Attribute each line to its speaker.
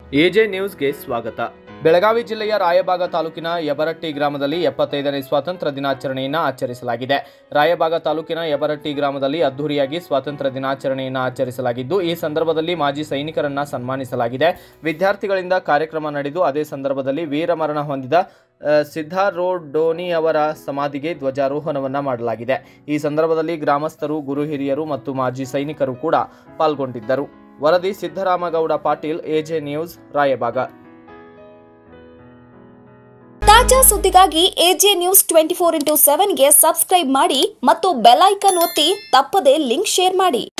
Speaker 1: AJ ನ್ಯೂಸ್ಗೆ ಸ್ವಾಗತ ಬೆಳಗಾವಿ ಜಿಲ್ಲೆಯ ರಾಯಬಾಗ ತಾಲೂಕಿನ ಯಬರಟ್ಟಿ ಗ್ರಾಮದಲ್ಲಿ ಎಪ್ಪತ್ತೈದನೇ ಸ್ವಾತಂತ್ರ್ಯ ದಿನಾಚರಣೆಯನ್ನು ಆಚರಿಸಲಾಗಿದೆ ರಾಯಬಾಗ ತಾಲೂಕಿನ ಯಬರಟ್ಟಿ ಗ್ರಾಮದಲ್ಲಿ ಅದ್ದೂರಿಯಾಗಿ ಸ್ವಾತಂತ್ರ್ಯ ದಿನಾಚರಣೆಯನ್ನು ಆಚರಿಸಲಾಗಿದ್ದು ಈ ಸಂದರ್ಭದಲ್ಲಿ ಮಾಜಿ ಸೈನಿಕರನ್ನ ಸನ್ಮಾನಿಸಲಾಗಿದೆ ವಿದ್ಯಾರ್ಥಿಗಳಿಂದ ಕಾರ್ಯಕ್ರಮ ನಡೆದು ಅದೇ ಸಂದರ್ಭದಲ್ಲಿ ವೀರಮರಣ ಹೊಂದಿದ ಆ, ಸಿದ್ಧಾರೋಡೋನಿ ಅವರ ಸಮಾಧಿಗೆ ಧ್ವಜಾರೋಹಣವನ್ನ ಮಾಡಲಾಗಿದೆ ಈ ಸಂದರ್ಭದಲ್ಲಿ ಗ್ರಾಮಸ್ಥರು ಗುರು ಹಿರಿಯರು ಮತ್ತು ಮಾಜಿ ಸೈನಿಕರು ಕೂಡ ಪಾಲ್ಗೊಂಡಿದ್ದರು ವರದಿ ಸಿದ್ದರಾಮಗೌಡ ಪಾಟೀಲ್ ಎಜೆ ನ್ಯೂಸ್ ರಾಯಬಾಗ
Speaker 2: ತಾಜಾ ಸುದ್ದಿಗಾಗಿ AJ news twenty four into ಸೆವೆನ್ಗೆ ಸಬ್ಸ್ಕ್ರೈಬ್ ಮಾಡಿ ಮತ್ತು ಬೆಲ್ ಐಕನ್ ಒತ್ತಿ ತಪ್ಪದೇ ಲಿಂಕ್ ಶೇರ್ ಮಾಡಿ